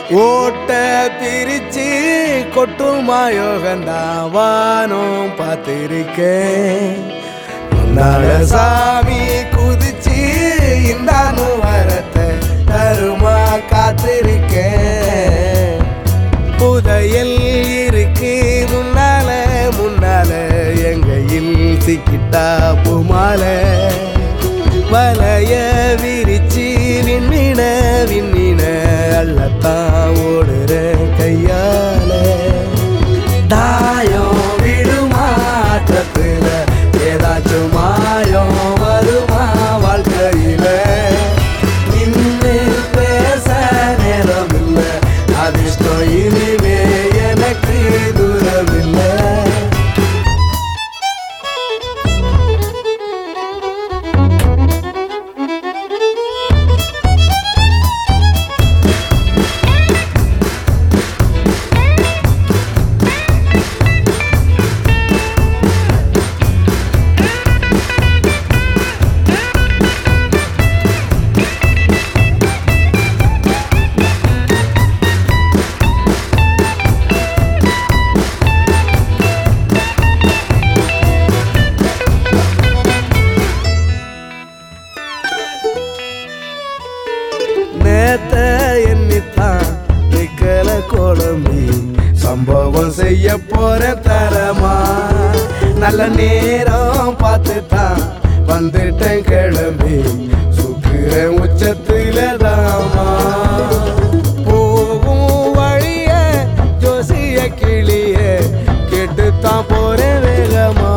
ஓட்ட பிரிச்சு கொட்டுமா யோகந்தான் வானம் பார்த்திருக்கேன் உன்னால சாமி குதிச்சு இந்தானு வரத்தை தருமா காத்திருக்கேன் புதையல் இருக்கு முன்னால முன்னால எங்கையில் சிக்கிட்டா பூமால வலைய விரிச்சு விண்ணின விண்ணின அள்ளத்தான் ஓடுற கையால தாயம் விடுமாற்றத்துல ஏதாச்சும் மாயம் வருமா வாழ்க்கையில நின்னு பேச நேரம் இல்ல அதிர்ஷ்டம் இனிமே எனக்கு தூரம் இல்லை நேத்த எண்ணித்தான் நிக்கல குழம்பி சம்பவம் செய்ய போற தரமா நல்ல நேரம் பார்த்துட்டான் வந்துட்டேன் கிளம்பி சுக்குறேன் உச்சத்துல தாமா போகும் வழிய ஜோசிய கிளிய கெட்டுத்தான் போறேன் வேகமா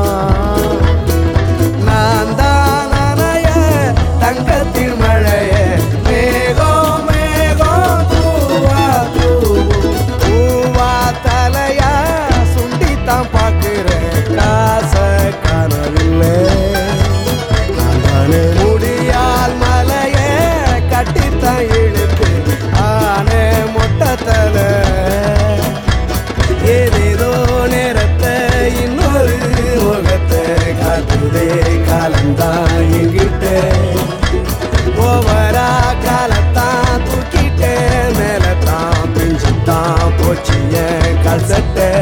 நான் தான் நனைய தங்கத்தில் மழைய மேகம் மேகம் பூவா பூவும் பூவா தலையா சுண்டித்தான் பார்க்கிறேன் காச காணவில்லை நான் தானே முடியால் மலைய கட்டித்தான் இழுத்து ஆனே மொட்டை தலை ஏதேதோ நேரத்தை இன்னொரு முகத்தை காட்டுதே காலந்தான் எங்கிட்ட ஓவரா காலத்தான் தூக்கிட்டே மேலத்தான் பிஞ்சுத்தான் போச்சு என் கால் சட்டை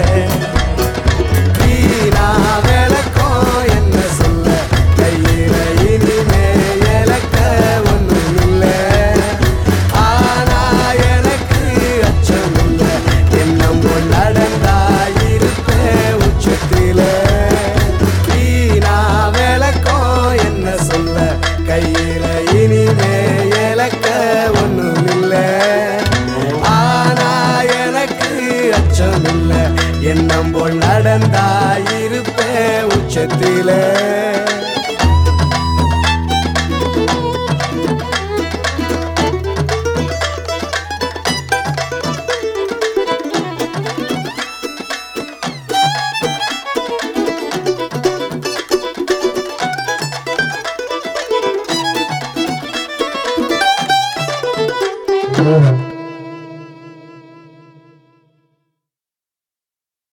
வீணா விளக்கம் என்ன சொல்ல கையில இனிமே இலக்க ஒண்ணும் இல்லை ஆனா எனக்கு அச்சம் இல்லை என்னம் போல் நடந்தா இருப்பேன் உச்சத்தில வீணா விளக்கம் என்ன சொல்ல கையில இனிமே இலக்க ஒண்ணும் இல்லை ஆனா எனக்கு அச்சம் இல்லை எண்ணம் போல் நடந்தா இருப்பேன் உச்சத்தில Thank